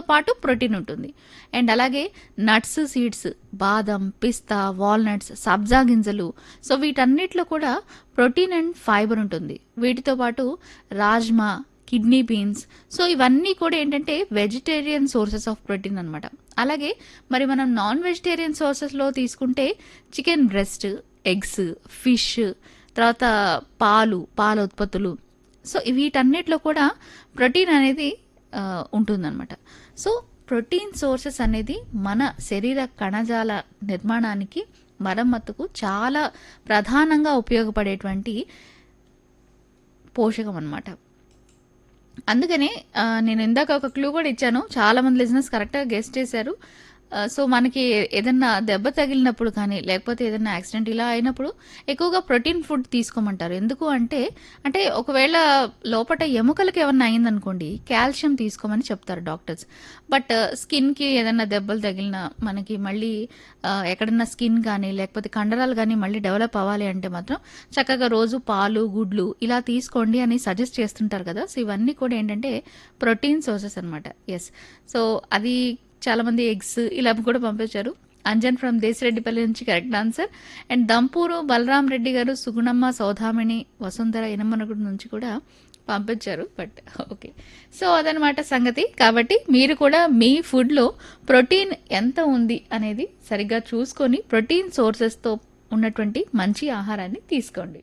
పాటు ప్రోటీన్ ఉంటుంది అండ్ అలాగే నట్స్ సీడ్స్ బాదం పిస్తా వాల్నట్స్ సబ్జా గింజలు సో వీటన్నిటిలో కూడా ప్రోటీన్ అండ్ ఫైబర్ ఉంటుంది వీటితో పాటు రాజ్మా కిడ్నీ బీన్స్ సో ఇవన్నీ కూడా ఏంటంటే వెజిటేరియన్ సోర్సెస్ ఆఫ్ ప్రోటీన్ అనమాట అలాగే మరి మనం నాన్ వెజిటేరియన్ సోర్సెస్లో తీసుకుంటే చికెన్ బ్రెస్ట్ ఎగ్స్ ఫిష్ తర్వాత పాలు పాల ఉత్పత్తులు సో వీటన్నిటిలో కూడా ప్రోటీన్ అనేది ఆ, ఉంటుందన్నమాట సో ప్రోటీన్ సోర్సెస్ అనేది మన శరీర కణజాల నిర్మాణానికి మరమ్మతుకు చాలా ప్రధానంగా ఉపయోగపడేటువంటి పోషకం అన్నమాట అందుకనే ఆ, నేను ఇందాక ఒక క్లూ కూడా ఇచ్చాను చాలా మంది లిజినెస్ కరెక్ట్గా గెస్ట్ చేశారు ఆ, సో మనకి ఏదన్నా దెబ్బ తగిలినప్పుడు కానీ లేకపోతే ఏదైనా యాక్సిడెంట్ ఇలా అయినప్పుడు ఎక్కువగా ప్రోటీన్ ఫుడ్ తీసుకోమంటారు ఎందుకు అంటే అంటే ఒకవేళ లోపల ఎముకలకి ఏమన్నా అయిందనుకోండి కాల్షియం తీసుకోమని చెప్తారు డాక్టర్స్ బట్ స్కిన్కి ఏదైనా దెబ్బలు తగిలినా మనకి మళ్ళీ ఆ, ఎక్కడన్నా స్కిన్ కానీ లేకపోతే కండరాలు కానీ మళ్ళీ డెవలప్ అవ్వాలి అంటే మాత్రం చక్కగా రోజు పాలు గుడ్లు ఇలా తీసుకోండి అని సజెస్ట్ చేస్తుంటారు కదా సో ఇవన్నీ కూడా ఏంటంటే ప్రోటీన్ సోర్సెస్ అనమాట ఎస్ సో అది చాలా మంది ఎగ్స్ ఇలా కూడా పంపించారు అంజన్ ఫ్రమ్ దేశరెడ్డిపల్లి నుంచి correct answer and Dampuru Balaram Reddy garu Sugunamma సౌధామిని Vasundhara ఇనమనగుడి నుంచి కూడా పంపించారు బట్ ఓకే సో అదనమాట సంగతి కాబట్టి మీరు కూడా మీ ఫుడ్లో ప్రోటీన్ ఎంత ఉంది అనేది సరిగ్గా చూసుకొని ప్రోటీన్ సోర్సెస్తో ఉన్నటువంటి మంచి ఆహారాన్ని తీసుకోండి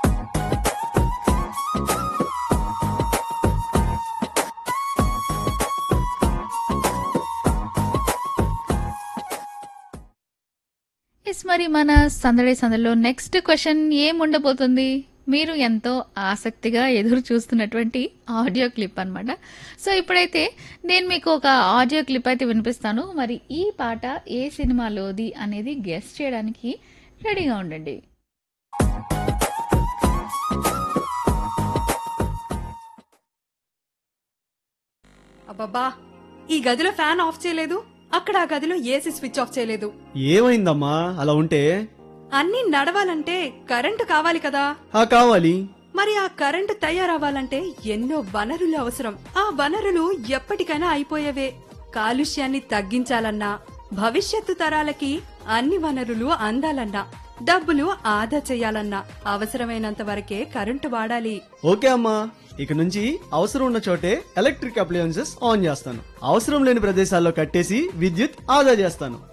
ఎస్ మరి మన సందడి సందడిలో నెక్స్ట్ క్వశ్చన్ ఏం ఉండబోతుంది మీరు ఎంతో ఆసక్తిగా ఎదురు చూస్తున్నటువంటి ఆడియో క్లిప్ అన్నమాట సో ఇప్పుడైతే నేను మీకు ఒక ఆడియో క్లిప్ అయితే వినిపిస్తాను మరి ఈ పాట ఏ సినిమాలోది అనేది గెస్ట్ చేయడానికి రెడీగా ఉండండి అబ్బబ్బా ఈ గదిలో ఫ్యాన్ ఆఫ్ చేయలేదు అక్కడ ఆ గదిలో ఏసీ స్విచ్ ఆఫ్ చేయలేదు ఏమైందమ్మా అలా ఉంటే అన్నీ నడవాలంటే కరెంటు కావాలి కదా ఆ కావాలి మరి ఆ కరెంటు తయారవ్వాలంటే ఎన్నో వనరులు అవసరం ఆ వనరులు ఎప్పటికైనా అయిపోయేవే కాలుష్యాన్ని తగ్గించాలన్నా భవిష్యత్తు తరాలకి అన్ని వనరులు అందాలన్నా డబ్బులు ఆదా చేయాలన్నా అవసరమైనంత వరకే కరెంటు వాడాలి ఓకే అమ్మా ఇక నుంచి అవసరం ఉన్న చోటే ఎలక్ట్రిక్ అప్లయన్సెస్ ఆన్ చేస్తాను అవసరం లేని ప్రదేశాల్లో కట్టేసి విద్యుత్ ఆదా చేస్తాను